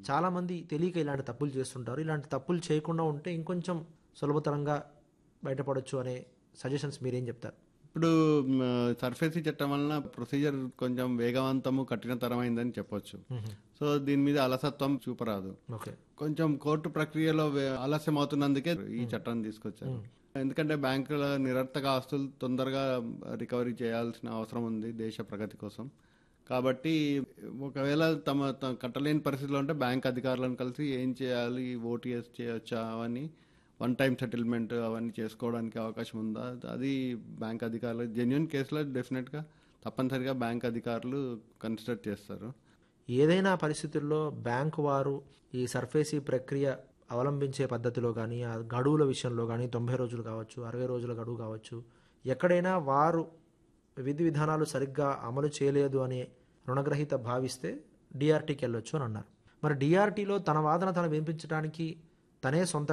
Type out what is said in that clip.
చాలామంది తెలియక ఇలాంటి తప్పులు చేస్తుంటారు ఇలాంటి తప్పులు చేయకుండా ఉంటే ఇంకొంచెం సులభతరంగా బయటపడొచ్చు అనే సజెషన్స్ మీరేం చెప్తారు ఇప్పుడు మ్, సర్ఫేసీ చట్టం వలన ప్రొసీజర్ కొంచెం వేగవంతము కఠినతరమైందని చెప్పొచ్చు సో దీని మీద అలసత్వం చూపరాదు ఓకే కొంచెం కోర్టు ప్రక్రియలో వే- ఆలస్యం అవుతున్నందుకే ఈ చట్టాన్ని తీసుకొచ్చారు ఎందుకంటే బ్యాంకుల నిరర్థక ఆస్తులు తొందరగా రికవరీ చేయాల్సిన అవసరం ఉంది దేశ ప్రగతి కోసం కాబట్టి ఒకవేళ తమ త- కట్టలేని పరిస్థితిలో ఉంటే బ్యాంక్ అధికారులను కలిసి ఏం చేయాలి ఓటీఎస్ చేయొచ్చా అవన్నీ వన్ టైం సెటిల్మెంట్ అవన్నీ చేసుకోవడానికి అవకాశం ఉందా అది బ్యాంక్ అధికారులు జెన్యున్ కేసులో డెఫినెట్గా తప్పనిసరిగా బ్యాంక్ అధికారులు కన్సిడర్ చేస్తారు ఏదైనా పరిస్థితుల్లో బ్యాంకు వారు ఈ సర్ఫేసీ ప్రక్రియ అవలంబించే పద్ధతిలో కానీ ఆ గడువుల విషయంలో కానీ తొంభై రోజులు కావచ్చు అరవై రోజుల గడువు కావచ్చు ఎక్కడైనా వారు విధి విధానాలు సరిగ్గా అమలు చేయలేదు అని రుణగ్రహీత భావిస్తే డిఆర్టీకి వెళ్ళొచ్చు అని అన్నారు మరి డిఆర్టీలో తన వాదన తను వినిపించడానికి తనే సొంత